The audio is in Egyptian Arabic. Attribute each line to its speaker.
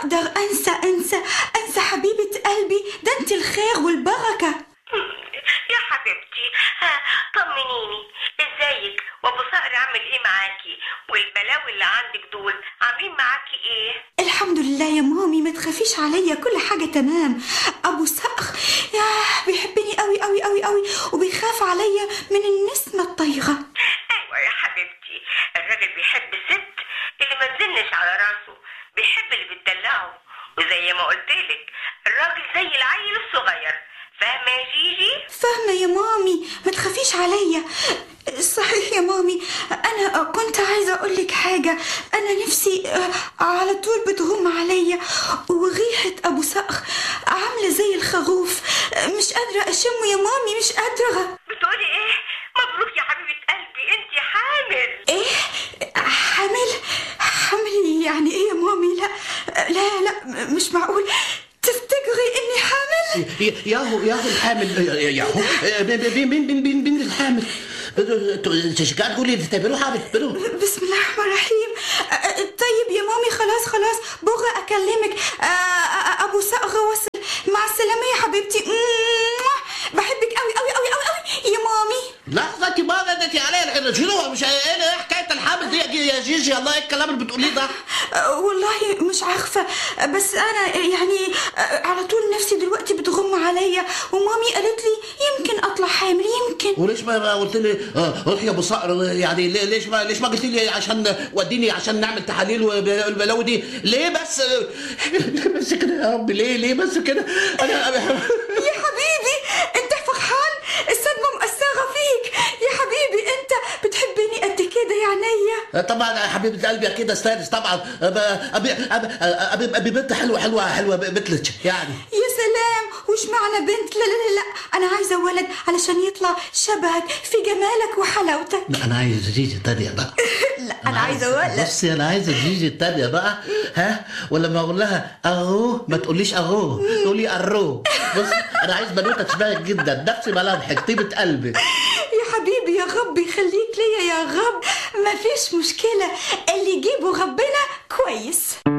Speaker 1: اقدر انسى انسى انسى حبيبة قلبي ده انت الخير والبركة
Speaker 2: يا حبيبتي ها طمنيني ازيك وابو صقر عامل ايه معاكي والبلاوي اللي عندك دول عاملين معاكي ايه
Speaker 1: الحمد لله يا مامي ما تخافيش عليا كل حاجة تمام ابو صقر ياه بيحبني قوي قوي قوي قوي وبيخاف عليا من النسمة الطايرة
Speaker 2: ايوه يا حبيبتي الراجل بيحب الست اللي ما تزنش على راسه بيحب اللي بتدلعه وزي ما قلت لك الراجل زي العيل الصغير فاهمه يا جيجي
Speaker 1: فاهمة يا مامي ما تخافيش عليا صحيح يا مامي أنا كنت عايزة أقول لك حاجة أنا نفسي آه، على طول بتغم عليا وريحة أبو صقر عاملة زي الخروف مش قادرة أشمه يا مامي مش قادرة
Speaker 2: بتقولي ايه مبروك يا حبيبه قلبي انت حامل
Speaker 1: إيه حامل حامل يعني إيه يا مامي لا لا لا مش معقول تفتكري إني حامل
Speaker 3: ياهو ياهو الحامل ياهو مين مين مين مين مين الحامل تشجع تقولي تعملوا حامل بلو
Speaker 1: بسم الله الرحمن الرحيم أ- أ- طيب يا مامي خلاص خلاص بكره اكلمك أ- أ- ابو صقر وصل مع السلامه يا حبيبتي موah. بحبك قوي قوي قوي قوي قوي يا مامي
Speaker 3: لحظة انت ما ردتي عليا الحين شنو مش ايه ايه حكاية الحامل دي يا جيجي الله ايه الكلام اللي بتقوليه ده
Speaker 1: أ- والله مش عارفه بس انا يعني أ- على طول نفسي دلوقتي بتغم عليا ومامي قالت لي يمكن اطلع حامل يمكن
Speaker 3: وليش ما ما قلت لي آه، روحي يا ابو صقر يعني ليه- ليش ما ليش ما قلت لي عشان وديني عشان نعمل تحاليل والبلاوي دي ليه بس ليه بس كده يا رب ليه ليه بس كده انا
Speaker 1: يا حبيبي انت فرحان الصدمه مأثره فيك يا حبيبي انت بتحبني قد كده يا عينيا
Speaker 3: طبعا يا حبيبه قلبي اكيد استانس طبعا أب- ابي ابي ابي, أبي بنت حلوه حلوه حلوه مثلك يعني
Speaker 1: يا سلام وش معنى بنت لا لا لا لا انا عايزه ولد علشان يطلع شبهك في جمالك وحلاوتك
Speaker 3: لا انا عايز جيجي التانية بقى
Speaker 1: لا انا عايزه ولد
Speaker 3: بصي انا عايز جيجي التانية بقى ها ولما اقول لها اهو ما تقوليش اهو تقولي ارو بص انا عايز بنوته تشبهك جدا نفس ملامحك طيبه قلبي
Speaker 1: يا حبيبي يا رب يخليك ليا يا رب مفيش مشكله اللي يجيبه ربنا كويس